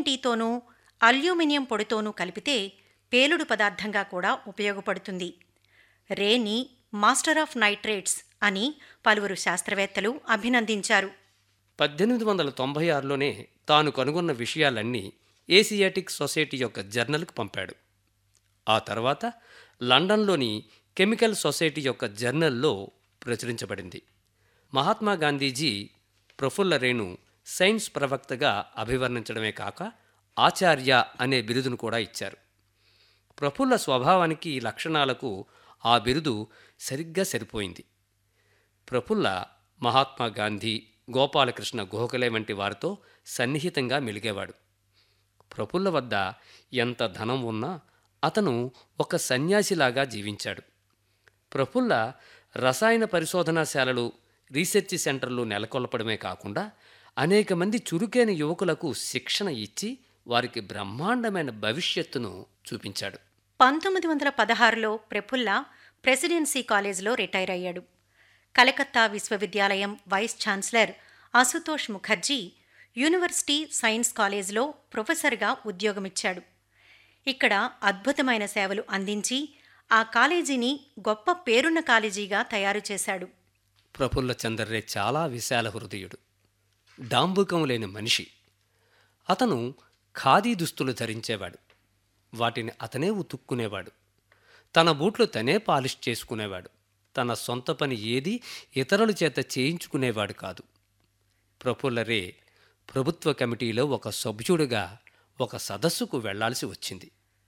టీఎన్టీతోనూ aluminium పొడితోనూ కలిపితే పేలుడు పదార్థంగా కూడా ఉపయోగపడుతుంది రేని మాస్టర్ ఆఫ్ నైట్రేట్స్ అని పలువురు శాస్త్రవేత్తలు అభినందించారు పద్దెనిమిది వందల తొంభై ఆరులోనే తాను కనుగొన్న విషయాలన్నీ ఏసియాటిక్ సొసైటీ యొక్క జర్నల్కు పంపాడు ఆ తర్వాత లండన్లోని కెమికల్ సొసైటీ యొక్క జర్నల్లో ప్రచురించబడింది మహాత్మా గాంధీజీ ప్రఫుల్ల రేణు సైన్స్ ప్రవక్తగా అభివర్ణించడమే కాక ఆచార్య అనే బిరుదును కూడా ఇచ్చారు ప్రఫుల్ల స్వభావానికి లక్షణాలకు ఆ బిరుదు సరిగ్గా సరిపోయింది ప్రఫుల్ల మహాత్మా గాంధీ గోపాలకృష్ణ గోఖలే వంటి వారితో సన్నిహితంగా మెలిగేవాడు ప్రఫుల్ల వద్ద ఎంత ధనం ఉన్నా అతను ఒక సన్యాసిలాగా జీవించాడు ప్రఫుల్ల రసాయన పరిశోధనాశాలలు రీసెర్చ్ సెంటర్లు నెలకొల్పడమే కాకుండా అనేక మంది చురుకైన యువకులకు శిక్షణ ఇచ్చి వారికి బ్రహ్మాండమైన భవిష్యత్తును చూపించాడు పంతొమ్మిది వందల పదహారులో ప్రఫుల్ల ప్రెసిడెన్సీ కాలేజీలో రిటైర్ అయ్యాడు కలకత్తా విశ్వవిద్యాలయం vice chancellor Ashutosh Mukherjee university science కాలేజీలో ప్రొఫెసర్గా ఉద్యోగమిచ్చాడు ఇక్కడ అద్భుతమైన సేవలు అందించి ఆ కాలేజీని గొప్ప పేరున్న కాలేజీగా తయారు చేశాడు ప్రఫుల్ల చంద్రరే చాలా విశాల హృదయుడు డాంబుకం లేని మనిషి అతను ఖాదీ దుస్తులు ధరించేవాడు వాటిని అతనే ఉతుక్కునేవాడు తన బూట్లు తనే పాలిష్ చేసుకునేవాడు తన సొంత పని ఏది ఇతరుల చేత చేయించుకునేవాడు కాదు ప్రఫుల్ల రే ప్రభుత్వ కమిటీలో ఒక సభ్యుడిగా ఒక సదస్సుకు వెళ్లాల్సి వచ్చింది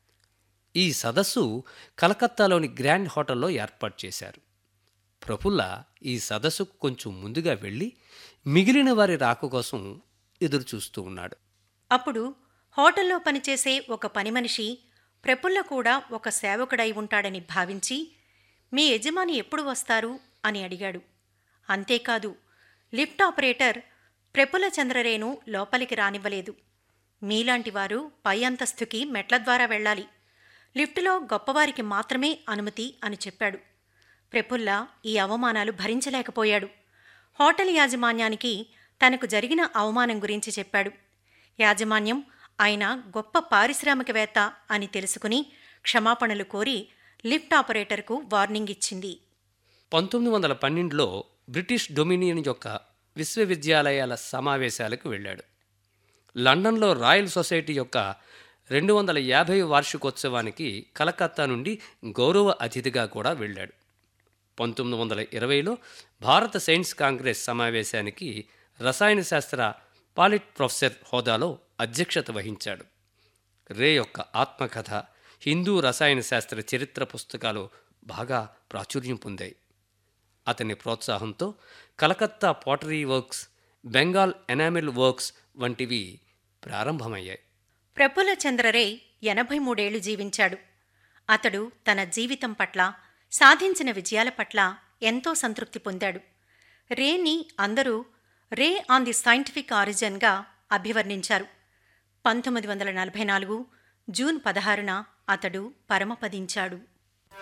ఈ సదస్సు కలకత్తాలోని గ్రాండ్ హోటల్లో ఏర్పాటు చేశారు ప్రఫుల్ల ఈ సదస్సుకు కొంచెం ముందుగా వెళ్ళి మిగిలిన వారి రాక కోసం ఎదురు చూస్తూ ఉన్నాడు అప్పుడు హోటల్లో పనిచేసే ఒక పని మనిషి ప్రఫుల్ల కూడా ఒక సేవకుడై ఉంటాడని భావించి మీ యజమాని ఎప్పుడు వస్తారు అని అడిగాడు అంతేకాదు లిఫ్ట్ ఆపరేటర్ ప్రఫుల్ల చంద్రరేను లోపలికి రానివ్వలేదు మీలాంటి వారు పై అంతస్తుకి మెట్ల ద్వారా వెళ్ళాలి లిఫ్టులో గొప్పవారికి మాత్రమే అనుమతి అని చెప్పాడు ప్రఫుల్ల ఈ అవమానాలు భరించలేకపోయాడు హోటల్ యాజమాన్యానికి తనకు జరిగిన అవమానం గురించి చెప్పాడు యాజమాన్యం ఆయన గొప్ప పారిశ్రామికవేత్త అని తెలుసుకుని క్షమాపణలు కోరి లిఫ్ట్ ఆపరేటర్కు వార్నింగ్ ఇచ్చింది పంతొమ్మిది వందల పన్నెండులో బ్రిటిష్ డొమినియన్ యొక్క విశ్వవిద్యాలయాల సమావేశాలకు వెళ్ళాడు లండన్లో రాయల్ సొసైటీ యొక్క రెండు వందల యాభై వార్షికోత్సవానికి కలకత్తా నుండి గౌరవ అతిథిగా కూడా వెళ్ళాడు పంతొమ్మిది వందల ఇరవైలో భారత సైన్స్ కాంగ్రెస్ సమావేశానికి రసాయన శాస్త్ర పాలిట్ ప్రొఫెసర్ హోదాలో అధ్యక్షత వహించాడు రే యొక్క ఆత్మకథ హిందూ రసాయన శాస్త్ర చరిత్ర పుస్తకాలు బాగా ప్రాచుర్యం పొందాయి అతని ప్రోత్సాహంతో Calcutta pottery works Bengal enamel works వంటివి ప్రారంభమయ్యాయి ప్రఫుల్ల చంద్రరే ఎనభై మూడేళ్లు జీవించాడు అతడు తన జీవితం పట్ల సాధించిన విజయాల పట్ల ఎంతో సంతృప్తి పొందాడు రేని అందరూ రే ఆన్ ది సైంటిఫిక్ ఆరిజన్గా అభివర్ణించారు పంతొమ్మిది వందల నలభై నాలుగు జూన్ పదహారున అతడు పరమపదించాడు